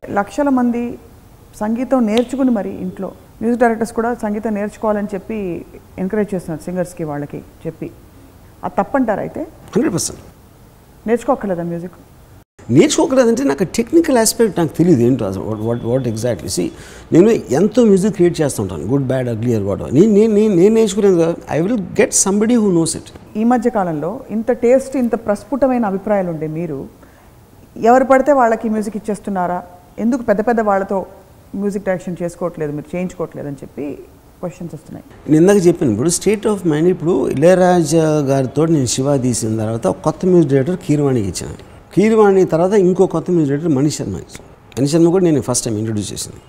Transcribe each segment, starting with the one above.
లక్షల మంది సంగీతం నేర్చుకుని మరి ఇంట్లో మ్యూజిక్ డైరెక్టర్స్ కూడా సంగీతం నేర్చుకోవాలని చెప్పి ఎంకరేజ్ చేస్తున్నారు సింగర్స్కి వాళ్ళకి చెప్పి అది తప్పంటారు అయితే హండ్రెడ్ పర్సెంట్ నేర్చుకోక్కర్లేదా మ్యూజిక్ నేర్చుకోకలేదంటే నాకు టెక్నికల్ ఆస్పెక్ట్ నాకు తెలియదు ఏంటో అసలు వాట్ వాట్ ఎగ్జాక్ట్లీ సి నేను ఎంతో మ్యూజిక్ క్రియేట్ చేస్తుంటాను good bad ugly or what నేను నేను నేను నేను నేర్చుకునేది I will get somebody who knows it ఈ మధ్య కాలంలో ఇంత టేస్ట్ ఇంత ప్రస్ఫుటమైన అభిప్రాయాలు ఉండే మీరు ఎవరు పడితే వాళ్ళకి మ్యూజిక్ ఇచ్చేస్తున్నారా ఎందుకు పెద్ద పెద్ద వాళ్ళతో మ్యూజిక్ డైరెక్షన్ చేసుకోవట్లేదు మీరు చేయించుకోవట్లేదు అని చెప్పి క్వశ్చన్స్ వస్తున్నాయి నేను ఇందాక చెప్పాను ఇప్పుడు స్టేట్ ఆఫ్ మైండ్ ఇప్పుడు ఇళయరాజా గారితో నేను శివ తీసిన తర్వాత ఒక కొత్త మ్యూజిక్ డైరెక్టర్ కీరవాణికి ఇచ్చాను కీరవాణి తర్వాత ఇంకో కొత్త మ్యూజిక్ డైరెక్టర్ మణి శర్మ ఇచ్చాను మణి శర్మ కూడా నేను ఫస్ట్ టైం ఇంట్రొడ్యూస్ చేసింది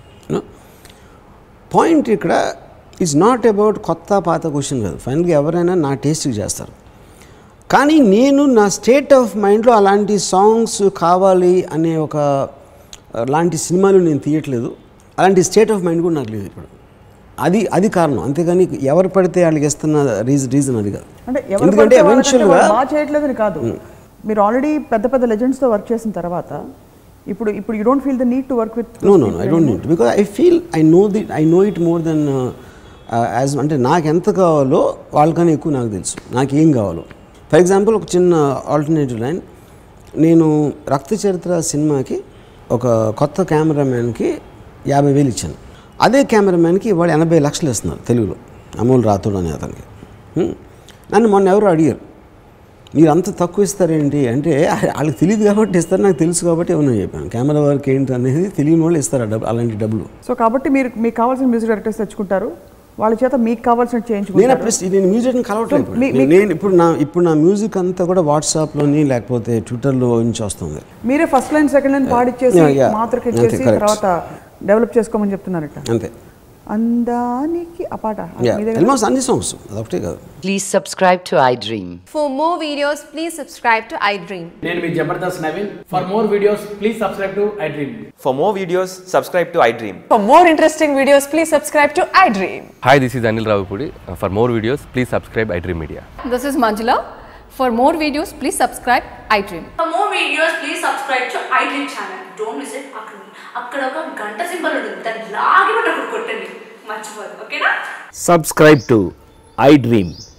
పాయింట్ ఇక్కడ ఈజ్ నాట్ అబౌట్ కొత్త పాత క్వశ్చన్ కాదు ఫైనల్గా ఎవరైనా నా టేస్ట్కి చేస్తారు కానీ నేను నా స్టేట్ ఆఫ్ మైండ్లో అలాంటి సాంగ్స్ కావాలి అనే ఒక అలాంటి సినిమాలు నేను తీయట్లేదు అలాంటి స్టేట్ ఆఫ్ మైండ్ కూడా నాకు లేదు ఇప్పుడు అది అది కారణం అంతేగాని ఎవరు పడితే వాళ్ళకి ఇస్తున్న రీజన్ రీజన్ అది కాదు అంటే ఎవరు ఎందుకంటే పడితే వాళ్ళకంటే ఎవెన్చువల్గా వాళ్ళు బాగా చేయట్లేదని కాదు మీరు ఆల్రెడీ పెద్ద పెద్ద లెజెండ్స్తో వర్క్ చేసిన తర్వాత ఇప్పుడు ఇప్పుడు you don't feel the need to work with no no I don't need because I feel I know the I know it more than as అంటే నాకు ఎంత కావాలో వాళ్ళకన్నా ఎక్కువ నాకు తెలుసు నాకు ఏం కావాలో ఫర్ ఎగ్జాంపుల్ ఒక చిన్న ఆల్టర్నేటివ్ లైన్ నేను రక్త చరిత్ర సినిమాకి ఒక కొత్త కెమెరామ్యాన్కి యాభై వేలు ఇచ్చాను అదే కెమెరామ్యాన్కి వాళ్ళు ఎనభై లక్షలు ఇస్తున్నారు తెలుగులో అమూల్ రాథోడ్ అనే అతనికి హ్మ్. నన్ను మొన్న ఎవరు అడిగారు మీరు అంత తక్కువ ఇస్తారేంటి అంటే వాళ్ళకి తెలియదు కాబట్టి ఇస్తారు నాకు తెలుసు కాబట్టి ఏమన్నా చెప్పాను కెమెరా వర్క్ ఏంటి అనేది తెలియని వాళ్ళు ఇస్తారు ఆ డబ్బు అలాంటి డబ్బులు సో కాబట్టి మీరు మీకు కావాల్సిన మ్యూజిక్ డైరెక్టర్స్ తెచ్చుకుంటారు వాళ్ళ చేత మీకు కావాల్సిన నేను చేయించుకుంటారు ప్లస్ నేను మ్యూజిక్ని కలవట్లేదు ఇప్పుడు. మీ- మీ- నేను ఇప్పుడు నా ఇప్పుడు నా మ్యూజిక్ అంతా కూడా వాట్సాప్లోని లేకపోతే ట్విట్టర్లో నుంచి వస్తుంది మీరే ఫస్ట్ లైన్ సెకండ్ లైన్ పాడిచ్చేసి Yeah, yeah. మాత్రకి అంతే, ఇచ్చేసి correct. తర్వాత డెవలప్ చేసుకోమని చెప్తున్నారట అంతే అందానికి ఆ పాట అది మీ దగ్గర ఆల్మోస్ట్ అన్ని సాంగ్స్ అదొకటే కాదు Please subscribe to iDream. For more videos, please subscribe to iDream. నేను మీ Jabardasth Naveen for more videos please subscribe to iDream For more videos, subscribe to iDream. For more interesting videos, please subscribe to iDream. Hi, this is Anil Ravipudi. Uh, For more videos, please subscribe iDream Media. This is Manjula. For more videos, please subscribe iDream. For more videos, please subscribe to iDream channel. Don't miss it. అక్కడ అక్కడ ఒక గంట symbol ఉంటుంది దాన్ని లాగి పట్టి అక్కడ కొట్టండి మర్చిపోదు ఓకేనా subscribe to iDream.